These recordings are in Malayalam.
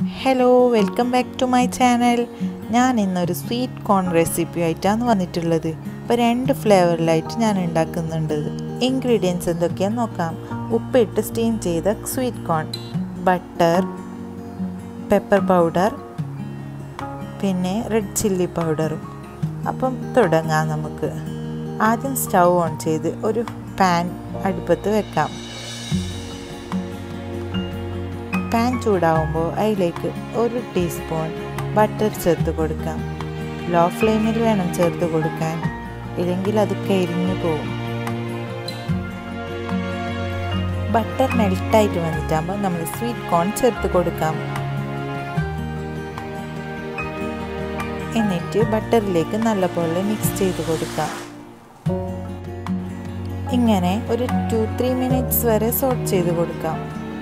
hello welcome back to my channel ഞാൻ ഇന്നൊരു സ്വീറ്റ് കോൺ റെസിപ്പി ആയിട്ടാണ് വന്നിട്ടുള്ളത് അപ്പോൾ രണ്ട് ഫ്ലേവറിലായിട്ട് ഞാൻ ഉണ്ടാക്കുന്നുണ്ട് ഇൻഗ്രീഡിയൻസ് എന്തൊക്കെയാന്ന് നോക്കാം ഉപ്പിട്ട് സ്റ്റീം ചെയ്ത sweet corn butter pepper powder പിന്നെ റെഡ് ചില്ലി പൗഡറും അപ്പം തുടങ്ങാം നമുക്ക് ആദ്യം സ്റ്റൗ ഓൺ ചെയ്ത് ഒരു പാൻ അടുപ്പത്ത് വെക്കാം പാൻ ചൂടാവുമ്പോൾ അതിലേക്ക് ഒരു ടീസ്പൂൺ ബട്ടർ ചേർത്ത് കൊടുക്കാം ലോ ഫ്ലെയിമിൽ വേണം ചേർത്ത് കൊടുക്കാൻ ഇല്ലെങ്കിൽ അത് കരിഞ്ഞു പോകും ബട്ടർ മെൽട്ടായിട്ട് വന്നിട്ടാകുമ്പോൾ നമ്മൾ സ്വീറ്റ് കോൺ ചേർത്ത് കൊടുക്കാം എന്നിട്ട് ബട്ടറിലേക്ക് നല്ലപോലെ മിക്സ് ചെയ്ത് കൊടുക്കാം ഇങ്ങനെ ഒരു ടു ത്രീ മിനിറ്റ്സ് വരെ സോട്ട് ചെയ്ത് കൊടുക്കാം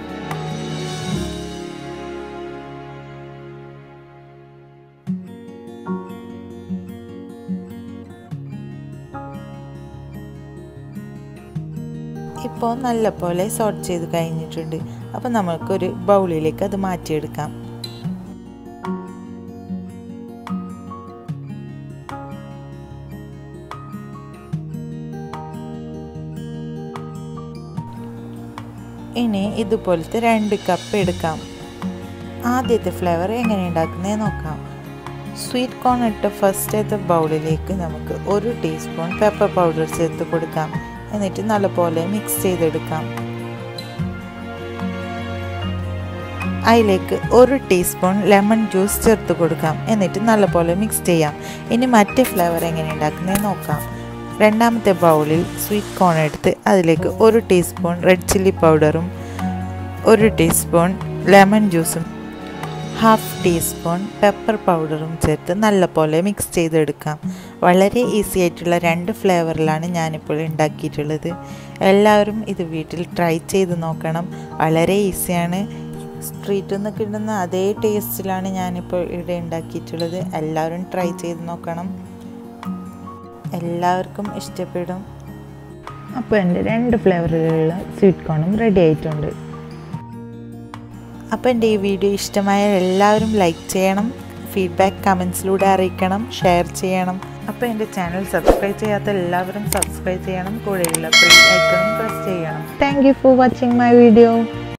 ഇപ്പോൾ നല്ലപോലെ സോട്ട് ചെയ്ത് കഴിഞ്ഞിട്ടുണ്ട് അപ്പോൾ നമുക്കൊരു ബൗളിലേക്ക് അത് മാറ്റിയെടുക്കാം ഇനി ഇതുപോലത്തെ രണ്ട് കപ്പ് എടുക്കാം ആദ്യത്തെ ഫ്ലേവർ എങ്ങനെ ഉണ്ടാക്കുന്നത് നോക്കാം സ്വീറ്റ് കോൺ ഇട്ട ഫസ്റ്റത്തെ ബൗളിലേക്ക് നമുക്ക് ഒരു ടീസ്പൂൺ പെപ്പർ പൗഡർ ചേർത്ത് കൊടുക്കാം എന്നിട്ട് നല്ലപോലെ മിക്സ് ചെയ്തെടുക്കാം അതിലേക്ക് ഒരു ടീസ്പൂൺ ലെമൺ ജ്യൂസ് ചേർത്ത് കൊടുക്കാം എന്നിട്ട് നല്ലപോലെ മിക്സ് ചെയ്യാം ഇനി മറ്റേ ഫ്ലേവർ എങ്ങനെ ഉണ്ടാക്കുന്നത് നോക്കാം രണ്ടാമത്തെ ബൗളിൽ സ്വീറ്റ് കോൺ എടുത്ത് അതിലേക്ക് ഒരു ടീസ്പൂൺ റെഡ് ചില്ലി പൗഡറും ഒരു ടീസ്പൂൺ ലെമൺ ജ്യൂസും ഹാഫ് ടീസ്പൂൺ പെപ്പർ പൗഡറും ചേർത്ത് നല്ലപോലെ മിക്സ് ചെയ്തെടുക്കാം വളരെ ഈസി ആയിട്ടുള്ള രണ്ട് ഫ്ലേവറിലാണ് ഞാനിപ്പോൾ ഉണ്ടാക്കിയിട്ടുള്ളത് എല്ലാവരും ഇത് വീട്ടിൽ ട്രൈ ചെയ്ത് നോക്കണം വളരെ ഈസിയാണ് സ്ട്രീറ്റിൽ നിന്ന് കിട്ടുന്ന അതേ ടേസ്റ്റിലാണ് ഞാനിപ്പോൾ ഇവിടെ ഉണ്ടാക്കിയിട്ടുള്ളത് എല്ലാവരും ട്രൈ ചെയ്ത് നോക്കണം എല്ലാവർക്കും ഇഷ്ടപ്പെടും അപ്പോൾ എൻ്റെ രണ്ട് ഫ്ലേവറിലുള്ള സ്വീറ്റ് കോണും റെഡി ആയിട്ടുണ്ട് അപ്പോൾ എൻ്റെ ഈ വീഡിയോ ഇഷ്ടമായാൽ എല്ലാവരും ലൈക്ക് ചെയ്യണം ഫീഡ്ബാക്ക് കമൻസിലൂടെ അറിയിക്കണം ഷെയർ ചെയ്യണം അപ്പോൾ എൻ്റെ ചാനൽ സബ്സ്ക്രൈബ് ചെയ്യാത്ത എല്ലാവരും സബ്സ്ക്രൈബ് ചെയ്യണം കൂടെയുള്ള ബെൽ ഐക്കണും പ്രസ് ചെയ്യണം thank you for watching my video